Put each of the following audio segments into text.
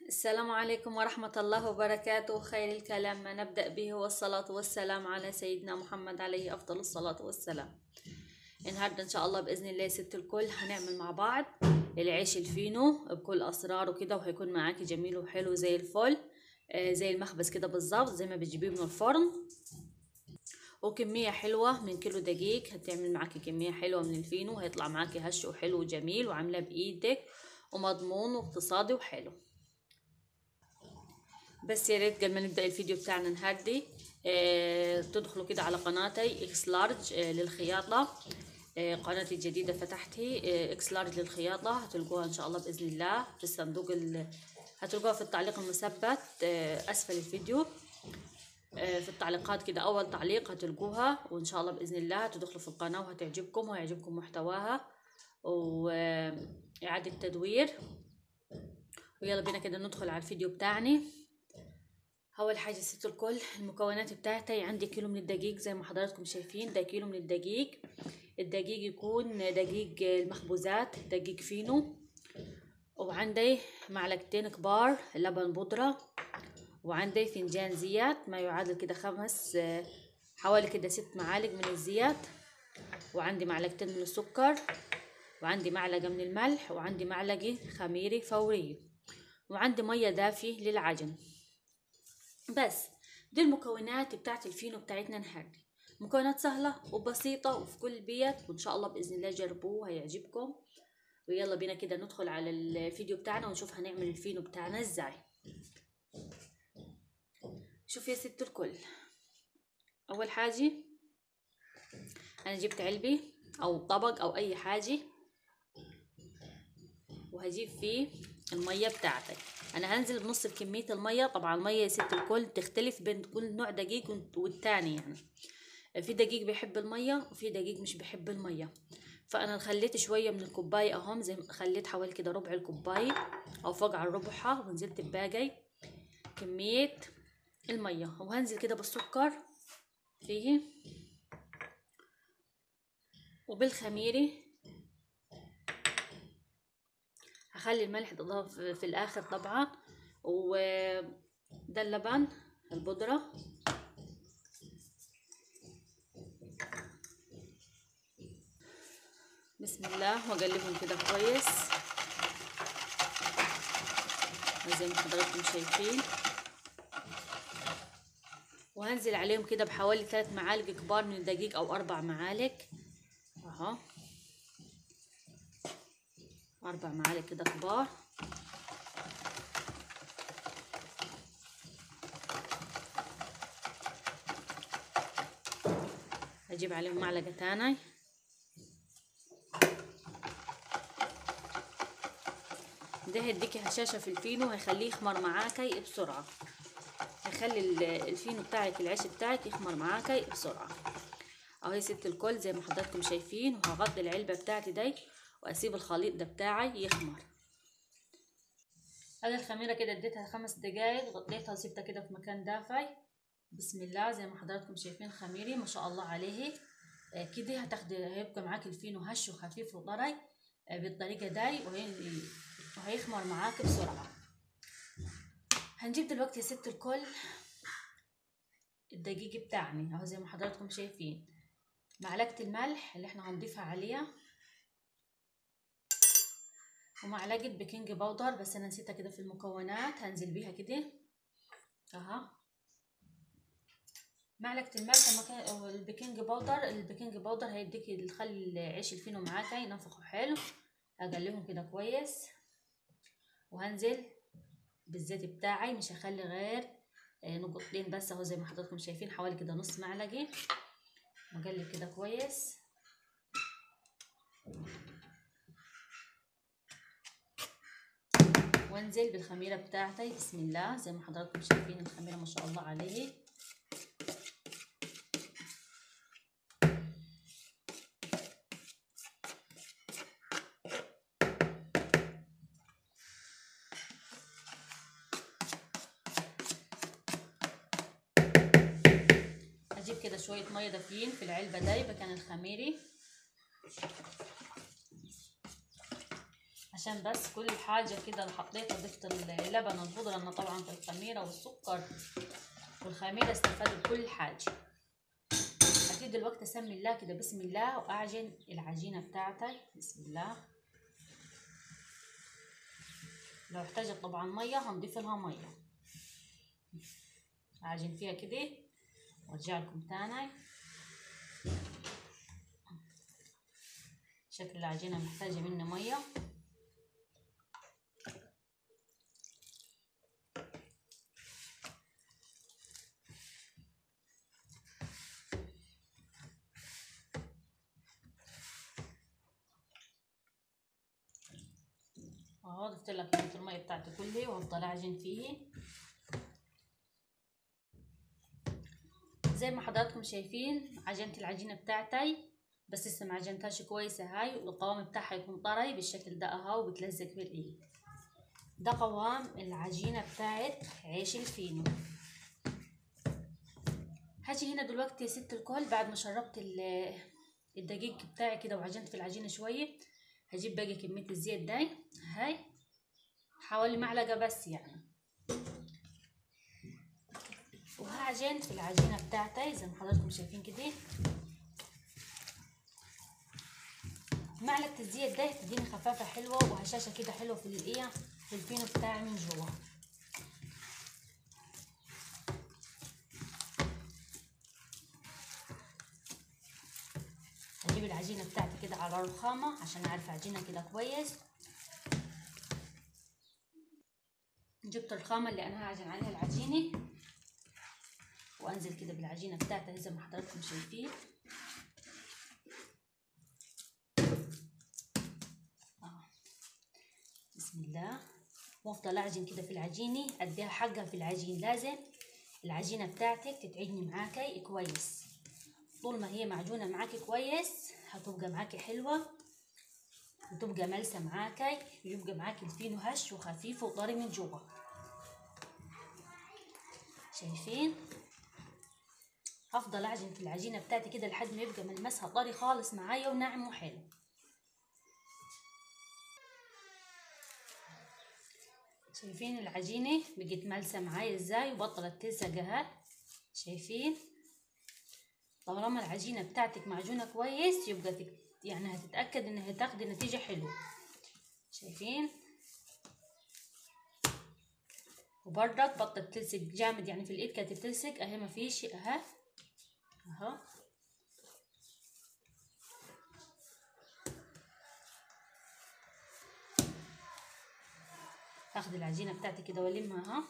السلام عليكم ورحمة الله وبركاته خير الكلام ما نبدأ به والصلاة والسلام على سيدنا محمد عليه أفضل الصلاة والسلام النهاردة إن شاء الله بإذن الله يا ست الكل هنعمل مع بعض العيش الفينو بكل أسراره كده وهيكون معاكي جميل وحلو زي الفل آه، زي المخبز كده بالظبط زي ما بتجيبيه من الفرن وكمية حلوة من كيلو دقيق هتعمل معاكي كمية حلوة من الفينو هيطلع معاكي هش وحلو وجميل وعاملاه بإيدك ومضمون واقتصادي وحلو بس يا ريت قبل ما نبدا الفيديو بتاعنا النهاردي آه تدخلوا كده على قناتي اكس لارج آه للخياطه آه قناتي الجديده فتحتي آه اكس لارج للخياطه هتلقوها ان شاء الله باذن الله في الصندوق ال... هتلقوها في التعليق المثبت آه اسفل الفيديو آه في التعليقات كده اول تعليق هتلقوها وان شاء الله باذن الله هتدخلوا في القناه وهتعجبكم ويعجبكم محتواها واعاده تدوير ويلا بينا كده ندخل على الفيديو بتاعنا اول حاجه ست الكل المكونات بتاعتي عندي كيلو من الدقيق زي ما حضراتكم شايفين ده كيلو من الدقيق الدقيق يكون دقيق المخبوزات دقيق فينو وعندي معلقتين كبار لبن بودرة وعندي فنجان زيت ما يعادل كده خمس حوالي كده ست معالق من الزيت وعندي معلقتين من السكر وعندي معلقة من الملح وعندي معلقة خميرة فورية وعندي مية دافية للعجن بس دي المكونات بتاعت الفينو بتاعتنا النهاردة مكونات سهلة وبسيطة وفي كل بيت وإن شاء الله بإذن الله جربوه هيعجبكم ويلا بينا كده ندخل على الفيديو بتاعنا ونشوف هنعمل الفينو بتاعنا ازاي شوف يا ست الكل أول حاجة أنا جبت علبة أو طبق أو أي حاجة وهجيب فيه المية بتاعتي انا هنزل بنص كمية المية طبعا المية يا ست الكل تختلف بين كل نوع دقيق والتاني يعني في دقيق بيحب المية وفي دقيق مش بيحب المية فانا خليت شوية من الكوباية اهم زي خليت حوالي كده ربع الكوباية او فوق على ربعها ونزلت بباقي كمية المية وهنزل كده بالسكر فيه وبالخميرة هخلي الملح تضاف في الاخر طبعا وده اللبن البودرة بسم الله واقلبهم كده كويس زي ما حضراتكم شايفين وهنزل عليهم كده بحوالي ثلاث معالق كبار من الدقيق او اربع معالق اهو أربع معالق كده كبار هجيب عليهم معلقة تاني ده هيديكي هشاشة في الفينو هيخليه يخمر معاكي بسرعة هيخلي الفينو بتاعك العيش بتاعك يخمر معاكي بسرعة اهو يا ست الكل زي ما حضراتكم شايفين وهغطي العلبة بتاعتي دي واسيب الخليط ده بتاعي يخمر هذه الخميره كده اديتها خمس دقايق غطيتها وسبتها كده في مكان دافي بسم الله زي ما حضراتكم شايفين خميري ما شاء الله عليه آه كده هتاخدي هيبقى معاك الفينو هش وخفيف وطري آه بالطريقه داي وهيخمر معاك بسرعه هنجيب دلوقتي يا ست الكل الدقيق بتاعنا اهو زي ما حضراتكم شايفين معلقه الملح اللي احنا هنضيفها عليها ومعلقة بيكنج باودر بس انا نسيتها كده في المكونات هنزل بيها كده اها معلقة الملح المكان البيكنج باودر البيكنج باودر هيديكي يخلي عيش الفينو معاكي ينفخه حلو اقلبهم كده كويس وهنزل بالزيت بتاعي مش هخلي غير نقطتين بس اهو زي ما حضراتكم شايفين حوالي كده نص معلقة واقلب كده كويس وانزل بالخميره بتاعتي بسم الله زي ما حضراتكم شايفين الخميره ما شاء الله عليه هجيب كده شويه ميه دافيين في العلبه دايبه كان الخميري عشان عشان بس كل حاجة كده اللي حطيتها ضفت اللبن والبودرة انا طبعا في الخميرة والسكر والخميرة استفادوا بكل حاجة هبتدي دلوقتي اسمي الله كده بسم الله واعجن العجينة بتاعتي بسم الله لو احتاجت طبعا مية هنضيف لها مية اعجن فيها كده وارجع لكم تاني شكل العجينة محتاجة مني مية اهو ضفت لك كمية المية بتاعتي كلها وهفضل اعجن فيه زي ما حضراتكم شايفين عجنت العجينة بتاعتي بس لسه ما عجنتهاش كويسة هاي والقوام بتاعها يكون طري بالشكل ده اهو وبتلزق في الايد ده قوام العجينة بتاعت عيش الفينو هاجي هنا دلوقتي يا ست الكل بعد ما شربت الدقيق بتاعي كده وعجنت في العجينة شوية هجيب باقي كمية الزيت داي هاي حوالي معلقة بس يعني وهعجن في العجينة بتاعتي زي ما حضراتكم شايفين كده معلقة الزيت ده تديني خفافة حلوة وهشاشة كده حلوة في الايه في الفينو بتاعي من جوا هجيب العجينة بتاعتي كده على رخامة عشان اعرف اعجنها كده كويس جبت الخامة اللي انا هعجن عليها العجينة وانزل كده بالعجينة بتاعتي زي ما حضراتكم شايفين بسم الله وافضل اعجن كده في العجينة اديها حقها في العجين لازم العجينة بتاعتك تتعجني معاكي كويس طول ما هي معجونة معاكي كويس هتبقى معاكي حلوة وتبقى ملسة معاكي ويبقى معاكي الفينو هش وخفيف وطري من جوا شايفين هفضل اعجن في العجينة بتاعتي كده لحد ما يبقى ملمسها طري خالص معايا وناعم وحلو شايفين العجينة بقت ملسة معايا ازاي وبطلت تلزق اهي شايفين طالما العجينة بتاعتك معجونة كويس يبقى تك... يعني هتتأكد انها تاخدي نتيجة حلوة شايفين وبرضك بطلت تلصق جامد يعني في الايد كانت بتلصق اهي مفيش اهي اهو هاخد العجينة بتاعتي كده والمها اهو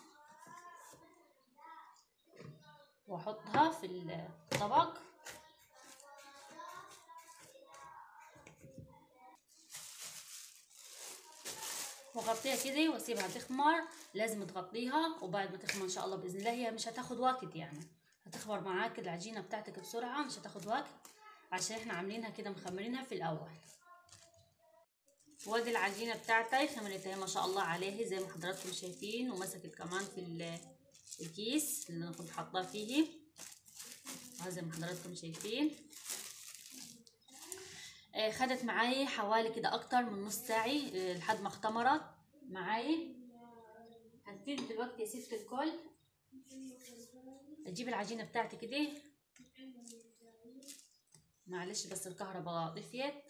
واحطها في الطبق واغطيها كده واسيبها تخمر لازم تغطيها وبعد ما تخمر ان شاء الله باذن الله هي مش هتاخد وقت يعني هتخمر معاك العجينه بتاعتك بسرعه مش هتاخد وقت عشان احنا عاملينها كده مخمرينها في الاول وادي العجينه بتاعتي خمرتها ما شاء الله عليها زي ما حضراتكم شايفين ومسكت كمان في الكيس اللي انا كنت حاطاه فيه زي ما حضراتكم شايفين آه خدت معايا حوالي كده اكتر من نص ساعي آه لحد ما اختمرت معايا هبتدي دلوقتي يا ست الكل اجيب العجينه بتاعتي كده معلش بس الكهرباء طفيت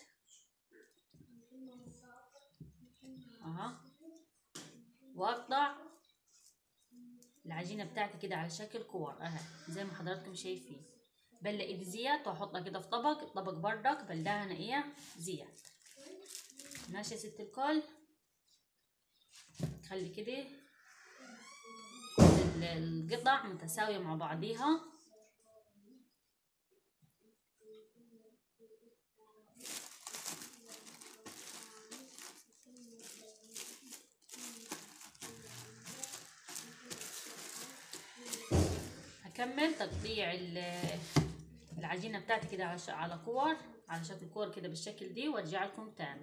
اها واقطع العجينه بتاعتي كده على شكل كور اهي زي ما حضراتكم شايفين بلق ايدي زيت واحطها كده في طبق الطبق بردك بلدها انا ايه زيت ماشي يا ست الكل خلي كده كل القطع متساوية مع بعضيها هكمل تقطيع العجينة بتاعتي كده على على كور على شكل كور كده بالشكل دي وارجع لكم تاني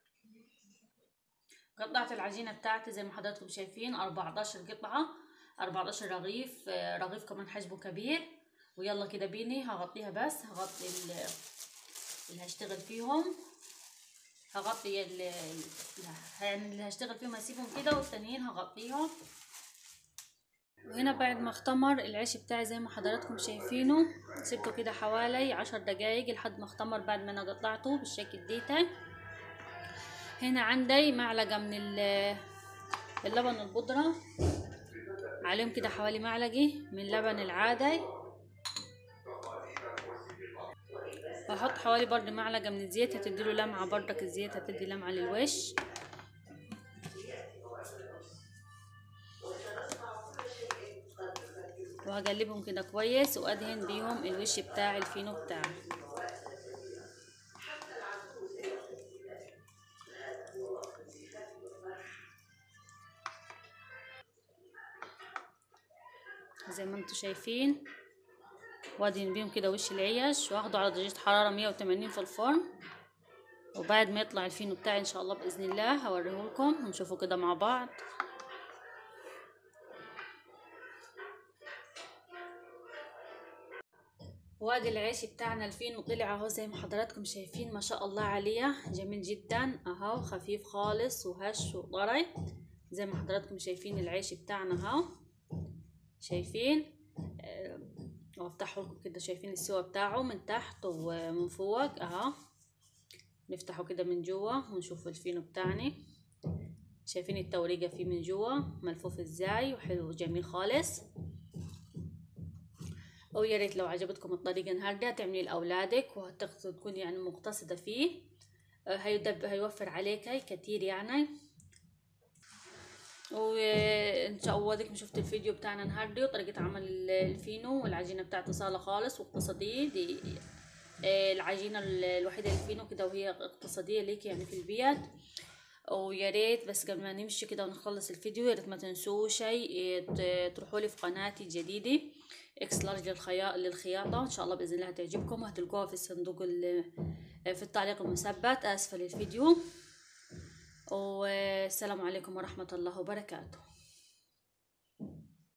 قطعت العجينة بتاعتي زي ما حضراتكم شايفين 14 قطعة 14 رغيف رغيف كمان حجمه كبير ويلا كده بيني هغطيها بس هغطي اللي هشتغل فيهم هغطي ال ال- يعني اللي هشتغل فيهم هسيبهم كده والتانيين هغطيهم وهنا بعد ما اختمر العيش بتاعي زي ما حضراتكم شايفينه سبته كده حوالي عشر دقايق لحد ما اختمر بعد ما انا قطعته بالشكل ديتا هنا عندي معلقة من ال- اللبن البودرة عليهم كده حوالي معلقة من لبن العادي وهحط حوالي برضه معلقة من الزيت هتديله لمعة برضك الزيت هتدي لمعة للوش وهقلبهم كده كويس وادهن بيهم الوش بتاع الفينو بتاعي زي ما انتم شايفين وادهن بيهم كده وش العيش واخده على درجة حرارة مية وتمانين في الفرن وبعد ما يطلع الفينو بتاعي ان شاء الله باذن الله هوريهولكم ونشوفه كده مع بعض وادي العيش بتاعنا الفينو طلع اهو زي ما حضراتكم شايفين ما شاء الله عليه جميل جدا اهو خفيف خالص وهش وطري زي ما حضراتكم شايفين العيش بتاعنا اهو شايفين آه، وافتحه لكم كده شايفين السوا بتاعه من تحت ومن فوق اهو نفتحه كده من جوا ونشوف الفينو بتاعنا شايفين التوريقة فيه من جوا ملفوف ازاي وحلو وجميل خالص ويا ريت لو عجبتكم الطريقة النهاردة تعملي لأولادك وتكون يعني مقتصدة فيه آه، هيدب هيوفر عليك كتير يعني وان شاء الله ديكم شفتوا الفيديو بتاعنا النهارده وطريقة عمل ال- الفينو والعجينة بتاعته سهلة خالص واقتصادية دي آه، العجينة ال- الوحيدة الفينو كده وهي اقتصادية ليك يعني في البيت ويا ريت بس قبل ما نمشي كده ونخلص الفيديو يا ريت ما تنسوا شيء تروحوا لي في قناتي الجديدة اكس لارج للخيا- للخياطة ان شاء الله باذن الله هتعجبكم وهتلقوها في الصندوق ال- في التعليق المثبت اسفل الفيديو والسلام عليكم ورحمة الله وبركاته